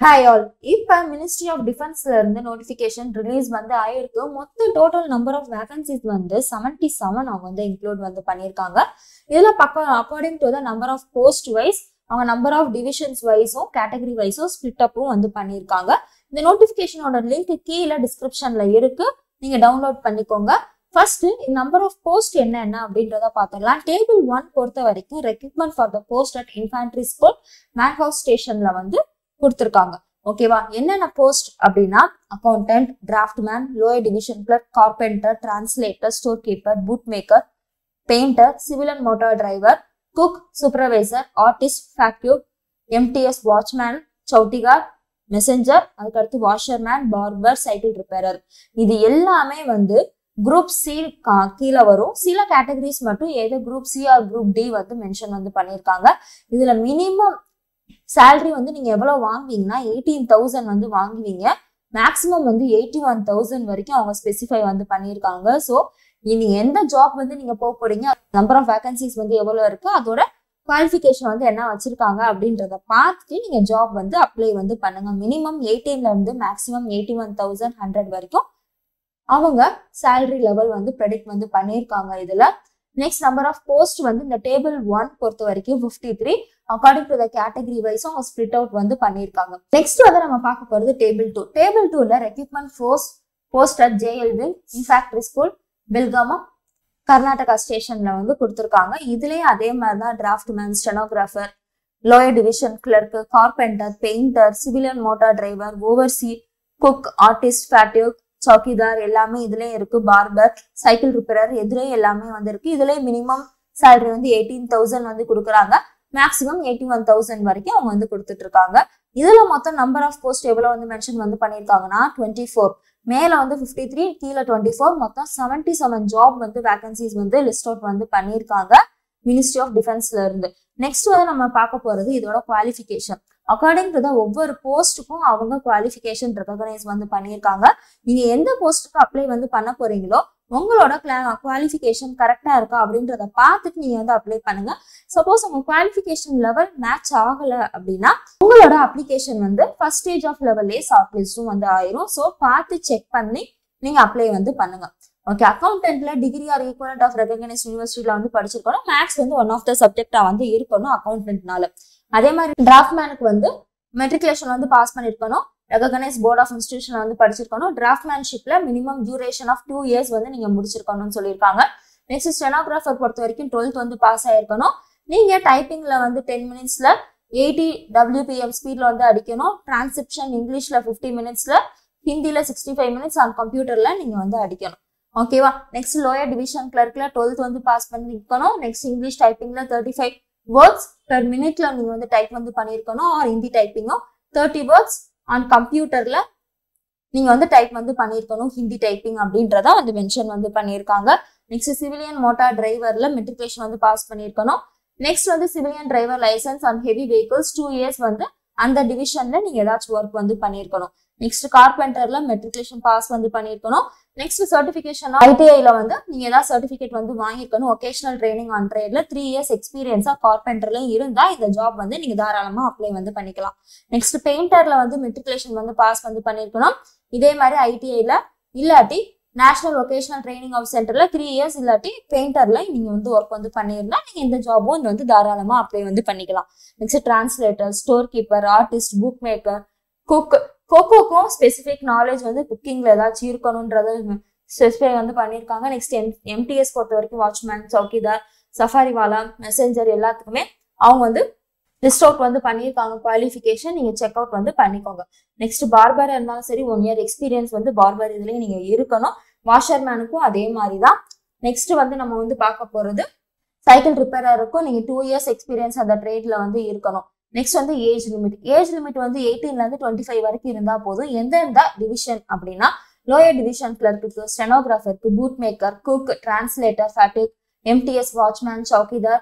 hi all இப்போ ministry of டிஃபென்ஸ்ல இருந்து நோட்டிஃபிகேஷன் ரிலீஸ் வந்து ஆயிருக்கு மொத்த டோட்டல் நம்பர் ஆஃப் வேகன்சிஸ் வந்து செவன்டி செவன் அவங்க வந்து இன்க்ளூட் வந்து பண்ணியிருக்காங்க இதுல பக்கம் according to the number of post wise அவங்க நம்பர் ஆஃப் டிவிஷன்ஸ் வைஸும் கேட்டகரி வைஸும் ஸ்பிளிட் அப்பும் வந்து பண்ணியிருக்காங்க இந்த நோட்டிஃபிகேஷனோட லிங்க் கீழே டிஸ்கிரிப்ஷன்ல இருக்கு நீங்க டவுன்லோட் பண்ணிக்கோங்க ஃபர்ஸ்ட் நம்பர் ஆஃப் போஸ்ட் என்ன என்ன அப்படின்றத பார்த்துடலாம் டேபிள் ஒன் பொறுத்த வரைக்கும் recruitment for the post at infantry school Mhow ஸ்டேஷன்ல வந்து கொடுத்துருக்காங்க ஓகேவா என்னென்ன போஸ்ட் அப்படின்னா accountant draughtsman lower division clerk carpenter translator store keeper boot maker painter civil and motor driver cook supervisor artist fatigue M T S watchman chowkidar messenger அதுக்கடுத்து washerman barber cycle repairer இது எல்லாமே வந்து குரூப் சி கீழே வரும் சில கேட்டகரிஸ் மட்டும் ஏதோ group C or group D வந்து மென்ஷன் வந்து பண்ணியிருக்காங்க இதுல மினிமம் சேலரி வந்து நீங்க எவ்வளவு வாங்குவீங்கன்னா எயிட்டீன் தௌசண்ட் வந்து வாங்குவீங்க மேக்ஸிமம் வந்து எயிட்டி ஒன் தௌசண்ட் வரைக்கும் அவங்க ஸ்பெசிஃபை வந்து பண்ணியிருக்காங்க ஸோ நீங்க எந்த ஜாப் வந்து நீங்க போக போறீங்க நம்பர் ஆஃப் வேகன்சிஸ் வந்து எவ்வளவு இருக்கு அதோட குவாலிஃபிகேஷன் வந்து என்ன வச்சிருக்காங்க அப்படின்றத பார்த்துட்டு நீங்க ஜாப் வந்து அப்ளை வந்து பண்ணுங்க மினிமம் எயிட்டீன்ல இருந்து maximum eighty one thousand hundred வரைக்கும் அவங்க சேலரி லெவல் வந்து ப்ரெடிக்ட் வந்து பண்ணியிருக்காங்க இதுல நெக்ஸ்ட் நம்பர் ஆஃப் போஸ்ட் வந்து இந்த டேபிள் ஒன் பொறுத்த வரைக்கும் fifty three according to the category வைஸும் அவங்க ஸ்பிளிட் அவுட் வந்து பண்ணியிருக்காங்க நெக்ஸ்ட் வந்து நம்ம பார்க்க போறது டேபிள் டூ டேபிள் டூல recruitment force post at J L V infantry school பெல்காமா கர்நாடகா ஸ்டேஷன்ல வந்து கொடுத்துருக்காங்க இதுலயும் அதே மாதிரி தான் draughtsman stenographer lower division clerk carpenter painter civilian motor driver overseer cook artist fatigue chowkidar எல்லாமே இதுலயும் இருக்கு பார்பர் சைக்கிள் ரிப்பேரர் எதுலயும் எல்லாமே வந்து இருக்கு இதுலயும் மினிமம் சேலரி வந்து எயிட்டீன் தௌசண்ட் வந்து கொடுக்குறாங்க மேக்ஸிமம் எயிட்டி ஒன் தௌசண்ட் வரைக்கும் அவங்க வந்து கொடுத்துட்டு இருக்காங்க இதுல மொத்தம் நம்பர் ஆஃப் போஸ்ட் எவ்வளவு வந்து மென்ஷன் வந்து பண்ணியிருக்காங்கன்னா டுவெண்ட்டி ஃபோர் மேல வந்து ஃபிஃப்டி த்ரீ கீழே டுவெண்ட்டி ஃபோர் மொத்தம் செவன்டி செவன் ஜாப் வந்து வேகன்சிஸ் வந்து லிஸ்ட் அவுட் வந்து பண்ணியிருக்காங்க மினிஸ்ட்ரி ஆஃப் டிஃபென்ஸ்ல இருந்து நெக்ஸ்ட் வந்து நம்ம பார்க்க போறது இதோட குவாலிஃபிகேஷன் அக்கார்டிங் டு த ஒவ்வொரு போஸ்ட்டுக்கும் அவங்க குவாலிஃபிகேஷன் ரெகனைஸ் வந்து பண்ணியிருக்காங்க நீங்க எந்த போஸ்ட்டுக்கு அப்ளை வந்து பண்ண போறீங்களோ உங்களோட குவாலிஃபிகேஷன் கரெக்டா இருக்கா அப்படின்றத பார்த்துட்டு நீங்க வந்து அப்ளை பண்ணுங்க சப்போஸ் உங்க குவாலிஃபிகேஷன் லெவல் மேட்ச் ஆகல அப்படின்னா உங்களோட அப்ளிகேஷன் வந்து ஃபர்ஸ்ட் ஸ்டேஜ் ஆஃப் லெவல்லே ஷார்ட் லிஸ்டும் வந்து ஆயிரும் ஸோ பார்த்து செக் பண்ணி நீங்க அப்ளை வந்து பண்ணுங்க ஓகே அக்கௌண்டன்ட்ல degree or equivalent of recognise யூனிவர்சிட்டியில வந்து படிச்சிருக்கணும் மேக்ஸ் வந்து ஒன் ஆஃப் த சப்ஜெக்டா வந்து இருக்கணும் அக்கௌண்டன்ட்னால அதே மாதிரி டிராஃப்ட்மேனுக்கு வந்து மெட்ரிகுலேஷன் வந்து பாஸ் பண்ணிருக்கணும் ரெகனைஸ் போர்ட் ஆஃப் இன்ஸ்டியூஷன் வந்து படிச்சிருக்கணும் டிராஃப்ட்மேன்ஷிப்ல minimum duration of two years வந்து நீங்க முடிச்சிருக்கணும்னு சொல்லியிருக்காங்க நெக்ஸ்ட் ஸ்டெனோகிராஃபர் பொறுத்த வரைக்கும் டுவெல்த் வந்து பாஸ் ஆயிருக்கணும் நீங்க டைப்பிங்ல வந்து டென் மினிட்ஸ்ல எயிட்டி டபிள்யூபிஎம் ஸ்பீட்ல வந்து அடிக்கணும் டிரான்ஸ்கிரிப்ஷன் இங்கிலீஷ்ல ஃபிஃப்டி மினிட்ஸ்ல ஹிந்தில சிக்ஸ்டி ஃபைவ் மினிட்ஸ் ஆன் கம்ப்யூட்டர்ல நீங்க வந்து அடிக்கணும் ஓகேவா நெக்ஸ்ட் லோயர் டிவிஷன் கிளர்க்ல டுவெல்த் வந்து பாஸ் பண்ணி நிற்கணும் நெக்ஸ்ட் இங்கிலீஷ் டைப்பிங்ல தேர்ட்டி ஃபைவ் வேர்ட்ஸ் பெர் மினிட்ல நீங்க வந்து டைப் வந்து பண்ணியிருக்கணும் ஆர் ஹிந்தி டைப்பிங்கும் தேர்ட்டி வேர்ட்ஸ் ஆன் கம்ப்யூட்டர்ல நீங்க வந்து டைப் வந்து பண்ணியிருக்கணும் ஹிந்தி டைப்பிங் அப்படின்றத வந்து மென்ஷன் வந்து பண்ணியிருக்காங்க நெக்ஸ்ட் சிவிலியன் மோட்டார் டிரைவர்ல மெட்ரிகுலேஷன் வந்து பாஸ் பண்ணியிருக்கணும் நெக்ஸ்ட் வந்து civilian driver licence and heavy vehicles two years வந்து அந்த டிவிஷன்ல நீங்க ஏதாச்சும் ஒர்க் வந்து பண்ணியிருக்கணும் நெக்ஸ்ட் கார்பெண்டர்ல மெட்ரிகுலேஷன் பாஸ் வந்து பண்ணியிருக்கணும் நெக்ஸ்ட் சர்டிஃபிகேஷன் ஐடிஐல வந்து நீங்க ஏதாவது சர்டிஃபிகேட் வந்து வாங்கியிருக்கணும் ஒகேஷனல் ட்ரைனிங் ஆன் ட்ரேட்ல த்ரீ இயர்ஸ் எக்ஸ்பீரியன்ஸா கார்பெண்டர்ல இருந்தா இந்த ஜாப் வந்து நீங்க தாராளமா அப்ளை வந்து பண்ணிக்கலாம் நெக்ஸ்ட் பெயிண்டர்ல வந்து மெட்ரிகுலேஷன் வந்து பாஸ் வந்து பண்ணியிருக்கணும் இதே மாதிரி ஐடிஐல இல்லாட்டி நேஷனல் ஒகேஷனல் ட்ரைனிங் ஆஃப் சென்டர்ல த்ரீ இயர்ஸ் இல்லாட்டி பெயிண்டர்ல நீங்க வந்து ஒர்க் வந்து பண்ணியிருந்தா நீங்க இந்த ஜாபும் வந்து தாராளமா அப்ளை வந்து பண்ணிக்கலாம் next translator store keeper artist book maker cook கோகோக்கும் ஸ்பெசிஃபிக் நாலேஜ் வந்து குக்கிங்ல ஏதாச்சும் இருக்கணும்ன்றத ஸ்பெசிஃபை வந்து பண்ணியிருக்காங்க நெக்ஸ்ட் எம் எம்டிஎஸ் பொறுத்த வரைக்கும் வாட்ச்மேன் சௌக்கிதார் சஃபாரிவாலா மெசஞ்சர் எல்லாத்துக்குமே அவங்க வந்து லிஸ்ட் அவுட் வந்து பண்ணியிருக்காங்க குவாலிஃபிகேஷன் நீங்க செக் அவுட் வந்து பண்ணிக்கோங்க நெக்ஸ்ட் பார்பர் இருந்தாலும் சரி ஒன் இயர் எக்ஸ்பீரியன்ஸ் வந்து பார்பர் இதுலயும் நீங்க இருக்கணும் வாஷர்மேனுக்கும் அதே மாதிரி தான் நெக்ஸ்ட் வந்து நம்ம வந்து பார்க்க போறது சைக்கிள் ரிப்பேரருக்கும் நீங்க டூ இயர்ஸ் எக்ஸ்பீரியன்ஸ் அந்த ட்ரேட்ல வந்து இருக்கணும் நெக்ஸ்ட் வந்து ஏஜ் லிமிட் ஏஜ் லிமிட் வந்து எயிட்டீன்ல இருந்து டுவெண்ட்டி ஃபைவ் வரைக்கும் இருந்தா போதும் எந்தெந்த டிவிஷன் அப்படின்னா லோயர் டிவிஷன் கிளர்க்கு ஸ்டெனோகிராஃபருக்கு boot maker cook translator fatigue M T S watchman chowkidar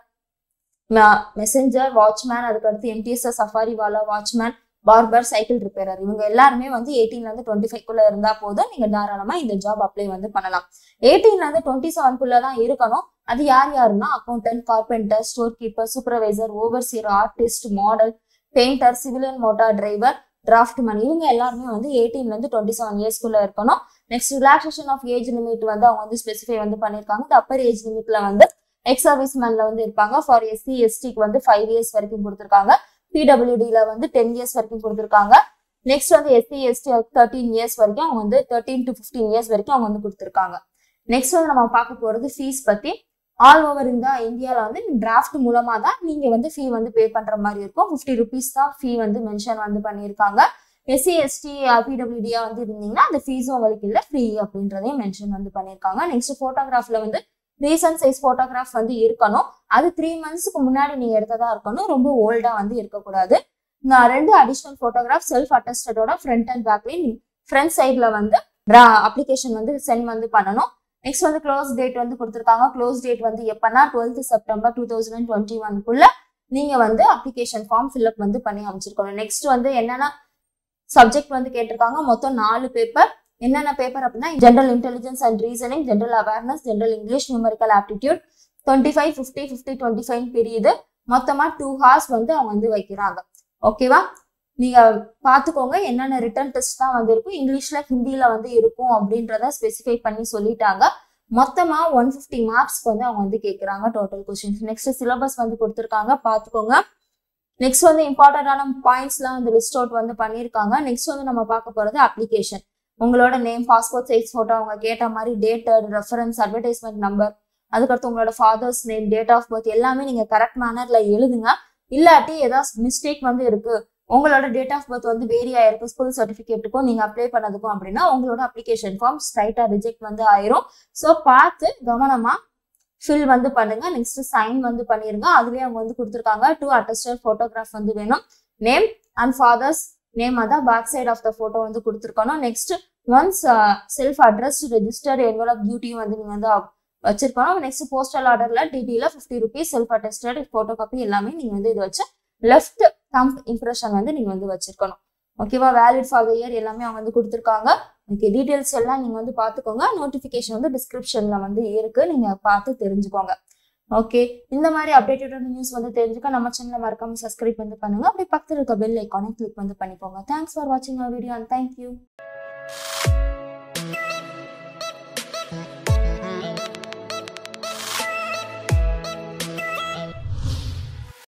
messenger watchman அதுக்கடுத்து எம்டிஎஸ் சஃபாரி வாலா வாட்ச்மேன் பார்பர் சைக்கிள் ரிப்பேரர் இவங்க எல்லாருமே வந்து எயிட்டீன்ல இருந்து டுவெண்ட்டி ஃபைவ் குள்ள இருந்தா போதும் நீங்க தாராளமா இந்த ஜாப் அப்ளை வந்து பண்ணலாம் எயிட்டீன்ல இருந்து டுவெண்ட்டி செவன் குள்ள தான் இருக்கணும் அது யார் யாருன்னா accountant carpenter store keeper supervisor overseer artist model painter civilian motor driver draughtsman இவங்க எல்லாருமே வந்து எயிட்டீன்ல இருந்து டுவெண்ட்டி செவன் இயர்ஸ்க்குள்ள இருக்கணும் next relaxation of age limit வந்து அவங்க வந்து ஸ்பெசிஃபை வந்து பண்ணியிருக்காங்க இந்த அப்பர் ஏஜ் லிமிட்ல வந்து எக்ஸ் சர்வீஸ் மேன்ல வந்து இருப்பாங்க ஃபார் எஸ்சி எஸ்டிக்கு வந்து ஃபைவ் இயர்ஸ் வரைக்கும் கொடுத்துருக்காங்க பிடபிள்யூடியில் வந்து டென் இயர்ஸ் வரைக்கும் கொடுத்துருக்காங்க நெக்ஸ்ட் வந்து எஸ்சி எஸ்டி தேர்ட்டீன் இயர்ஸ் வரைக்கும் அவங்க வந்து தேர்ட்டீன் டு ஃபிஃப்டீன் இயர்ஸ் வரைக்கும் அவங்க வந்து கொடுத்துருக்காங்க நெக்ஸ்ட் வந்து நம்ம பார்க்க போறது ஃபீஸ் பத்தி ஆல் ஓவர் இந்த இந்தியாவில் வந்து டிராஃப்ட் மூலமா தான் நீங்க வந்து ஃபீ வந்து பே பண்ற மாதிரி இருக்கும் ஃபிஃப்டி ருபீஸ் தான் ஃபீ வந்து மென்ஷன் வந்து பண்ணியிருக்காங்க எஸ்சி எஸ்டி பிடபிள்யூடியா வந்து இருந்தீங்கன்னா அந்த ஃபீஸும் உங்களுக்கு இல்லை ஃப்ரீ அப்படின்றதையும் மென்ஷன் வந்து பண்ணியிருக்காங்க நெக்ஸ்ட் ஃபோட்டோகிராஃப்ல வந்து ரீசன்ட் சைஸ் ஃபோட்டோகிராஃப் வந்து இருக்கணும் அது த்ரீ மந்த்ஸ்க்கு முன்னாடி நீங்க எடுத்ததா இருக்கணும் ரொம்ப ஓல்டா வந்து இருக்கக்கூடாது நான் ரெண்டு அடிஷ்னல் ஃபோட்டோகிராஃப் செல்ஃப் அட்டஸ்டடோட ஃப்ரண்ட் அண்ட் பேக்லேயும் ஃப்ரண்ட் சைட்ல வந்து அப்ளிகேஷன் வந்து சென்ட் வந்து பண்ணணும் நெக்ஸ்ட் வந்து க்ளோஸ் டேட் வந்து கொடுத்துருக்காங்க க்ளோஸ் டேட் வந்து எப்பன்னா twelfth September two thousand twenty ஒன்குள்ள நீங்க வந்து அப்ளிகேஷன் ஃபார்ம் ஃபில்அப் வந்து பண்ணி அமைச்சிருக்கணும் நெக்ஸ்ட் வந்து என்னென்ன சப்ஜெக்ட் வந்து கேட்டிருக்காங்க மொத்தம் நாலு பேப்பர் என்னென்ன பேப்பர் அப்படின்னா general intelligence and reasoning general awareness general English numerical aptitude twenty five fifty fifty twenty five பிரியுது மொத்தமா டூ ஹார்ஸ் வந்து அவங்க வந்து வைக்கிறாங்க ஓகேவா நீங்க பாத்துக்கோங்க என்னென்ன ரிட்டன் டெஸ்ட் தான் வந்து இருக்கும் இங்கிலீஷ்ல ஹிந்தியில வந்து இருக்கும் அப்படின்றத ஸ்பெசிஃபை பண்ணி சொல்லிட்டாங்க மொத்தமா ஒன் ஃபிஃப்டி மார்க்ஸ்க்கு வந்து அவங்க வந்து கேட்குறாங்க டோட்டல் கொஸ்டின்ஸ் நெக்ஸ்ட் சிலபஸ் வந்து கொடுத்துருக்காங்க பார்த்துக்கோங்க நெக்ஸ்ட் வந்து இம்பார்ட்டண்டான பாயிண்ட்ஸ்லாம் வந்து லிஸ்ட் அவுட் வந்து பண்ணியிருக்காங்க நெக்ஸ்ட் வந்து நம்ம பார்க்க போறது அப்ளிகேஷன் உங்களோட நேம் பாஸ்போர்ட் சைஸ் ஃபோட்டோ அவங்க கேட்ட மாதிரி டேட்டட் ரெஃபரன்ஸ் அட்வர்டைஸ்மெண்ட் நம்பர் அதுக்கடுத்து உங்களோட father's name date of birth எல்லாமே நீங்க கரெக்ட் மேனர்ல எழுதுங்க இல்லாட்டி ஏதாவது மிஸ்டேக் வந்து இருக்கு உங்களோட டேட் ஆஃப் பர்த் வந்து வேரி ஆயிருக்கு ஸ்கூல் சர்டிஃபிகேட்டுக்கும் நீங்க அப்ளை பண்ணதுக்கும் அப்படின்னா உங்களோட அப்ளிகேஷன் ஃபார்ம் ஸ்ட்ரைட்டா ரிஜெக்ட் வந்து ஆயிரும் ஸோ பார்த்து கவனமா ஃபில் வந்து பண்ணுங்க நெக்ஸ்ட் சைன் வந்து பண்ணிருங்க அதுலயே அவங்க வந்து கொடுத்துருக்காங்க டூ அட்டஸ்டட் ஃபோட்டோகிராஃப் வந்து வேணும் நேம் அண்ட் ஃபாதர்ஸ் நேம் அதான் back side of the photo வந்து கொடுத்துருக்கணும் next once self address register envelope டியூட்டியும் வந்து நீங்க வந்து வச்சிருக்கணும் நெக்ஸ்ட் போஸ்டல் ஆர்டர்ல டிடியில fifty rupees self attested photo copy எல்லாமே நீங்க வந்து இது வச்சு லெஃப்ட் தம்ப் இம்ப்ரெஷன் வந்து நீங்க வந்து வச்சிருக்கணும் ஓகேவா வேலிட் ஃபார் த இயர் எல்லாமே அவங்க வந்து கொடுத்துருக்காங்க ஓகே டீட்டெயில்ஸ் எல்லாம் நீங்க வந்து பாத்துக்கோங்க நோட்டிபிகேஷன் வந்து டிஸ்கிரிப்ஷன்ல வந்து இருக்கு நீங்க பார்த்து தெரிஞ்சுக்கோங்க ஓகே இந்த மாதிரி அப்டேட்டட் நியூஸ் வந்து தெரிஞ்சுக்க நம்ம சேனலை மறக்காம சப்ஸ்கிரைப் வந்து பண்ணுங்க அப்படியே பக்கத்தில் இருக்க பெல் ஐக்கானை கிளிக் வந்து பண்ணிக்கோங்க தேங்க்ஸ் ஃபார் வாட்சிங் அவர் வீடியோ அண்ட் தேங்க்யூ